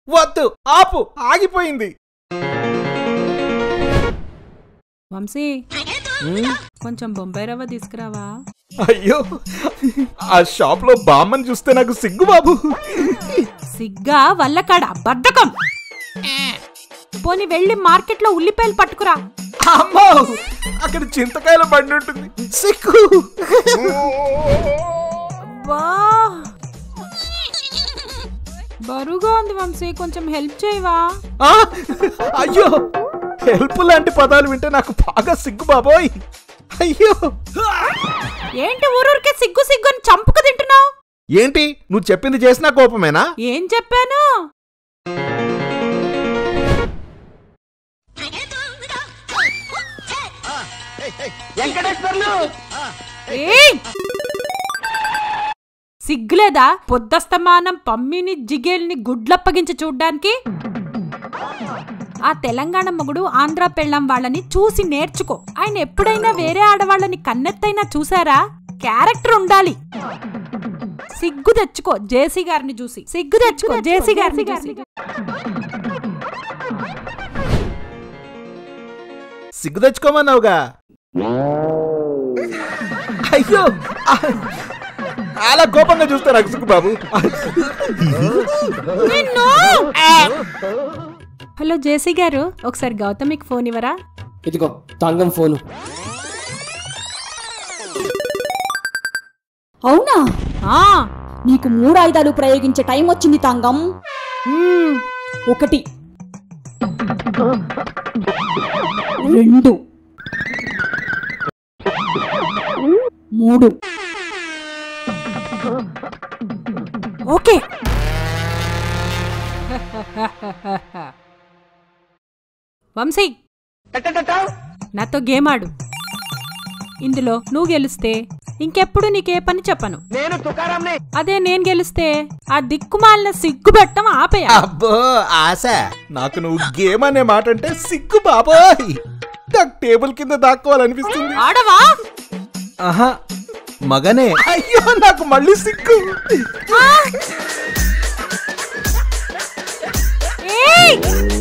వద్దు ఆపు ఆగిపోయింది వంశీ కొంచెం బొంబాయి రవ్వ తీసుకురావా అయ్యో ఆ షాప్ లో బామ్మని చూస్తే నాకు సిగ్గు బాబు సిగ్గా వల్లకాడ బద్ధకం పోని వెళ్ళి మార్కెట్లో ఉల్లిపాయలు పట్టుకురా అమ్మో అక్కడ చింతకాయల బండి ఉంటుంది సిగ్గు వా బరువుగా ఉంది వంశీ కొంచెం హెల్ప్ చేయవా ఆ, అయ్యో హెల్ప్ లాంటి పదాలు వింటే నాకు బాగా సిగ్గు బాబోయ్ అయ్యో ఏంటి ఊరూరికే సిగ్గు సిగ్గు అని చంపుకు తింటున్నావు ఏంటి నువ్వు చెప్పింది చేసిన కోపమేనా ఏం చెప్పాను ఏయ్! సిగ్గులేదా పొద్దస్తమానం పమ్మిని జిగేల్ని గుడ్లప్పగించి చూడ్డానికి ఆ తెలంగాణ మొగుడు ఆంధ్ర పెళ్ళం వాళ్ళని చూసి నేర్చుకో ఆయన ఎప్పుడైనా వేరే ఆడవాళ్ళని కన్నెత్తైనా చూసారా క్యారెక్టర్ ఉండాలి సిగ్గు తెచ్చుకో జేసీ గారిని చూసి సిగ్గు తెచ్చుకో జేసీ గారిని చూసి సిగ్గు తెచ్చుకోమన్నావుగా అయ్యో ఆ, అలా కోపంగా చూస్తే నాకు సిగ్గు బాబు నిన్ను! హలో జేసీ గారు ఒకసారి గౌతమికి ఫోన్ ఇవ్వరా ఇదిగో తంగం ఫోను అవునా ఆ, నీకు మూడు ఆయుధాలు ప్రయోగించే టైం వచ్చింది తంగం మ్మ్. ఒకటి రెండు మూడు ఓకే వంశీ నాతో గేమ్ ఆడు ఇందులో నువ్వు గెలిస్తే ఇంకెప్పుడు నీకే పని చెప్పను అదే నేను గెలిస్తే ఆ దిక్కుమాలిన సిగ్గుపెట్టం ఆపేయ అబ్బో ఆశ నాకు నువ్వు గేమ్ అనే మాట అంటే సిగ్గు బాబోయ్ నాకు టేబుల్ కింద దాక్కోవాలనిపిస్తుంది ఆడవా ఆహా మగనే అయ్యో నాకు మళ్ళీ సిగ్గు ఏయ్!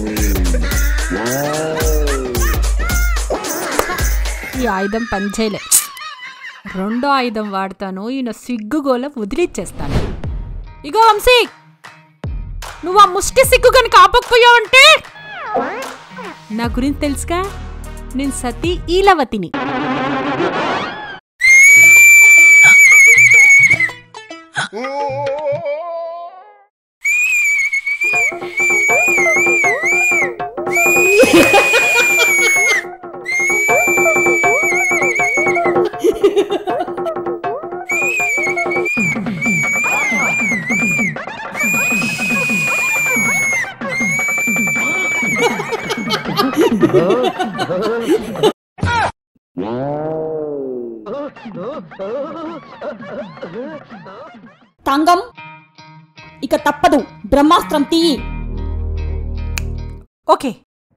ఈ ఆయుధం పనిచేయలే రెండో ఆయుధం వాడతాను ఈయన సిగ్గుగోల వదిలిచ్చేస్తాను ఇగో వంశీ నువ్వు ఆ ముష్టి సిగ్గు కనుక ఆపకపోయావంటే నా గురించి తెలుసుగా నేను సతీ ఈలవతిని తంగం ఇక తప్పదు బ్రహ్మాస్త్రం తీయి ओके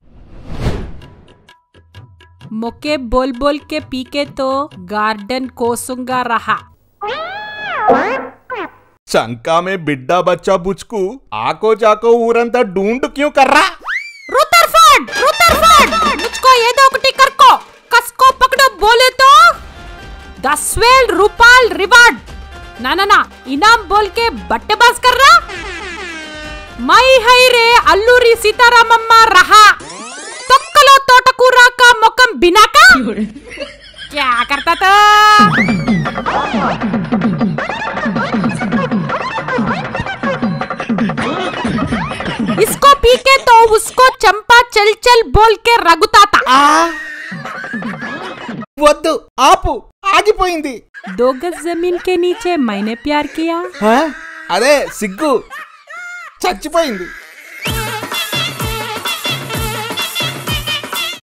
मोके बोल बोल के पीके तो गार्डन कोसूंगा रहा चंका में बिड्डा बच्चा बुचकू आको जाको ఊరంతా ढूंढ क्यों कर रहा रुतरफोर्ड रुतरफोर्ड मुझको ఏదో ఒకటి కర్కో కస్కో పకడో बोले तो दस वेल रूपाल रिवार्ड ना ना ना इनाम बोल के बट्टेबाज कर रहा మై హై రే అల్లూరి సీతారామమ్మ రహా తొక్కలో తోటకూర కా ముఖం బినాక క్యా కర్తా తో इसको पी के तो उसको चंपा चल चल बोल के रगुता था వద్దు ఆపు ఆగిపోయింది दो गज जमीन के नीचे मैंने प्यार किया హ? అదే సిగ్గు చచ్చిపోయింది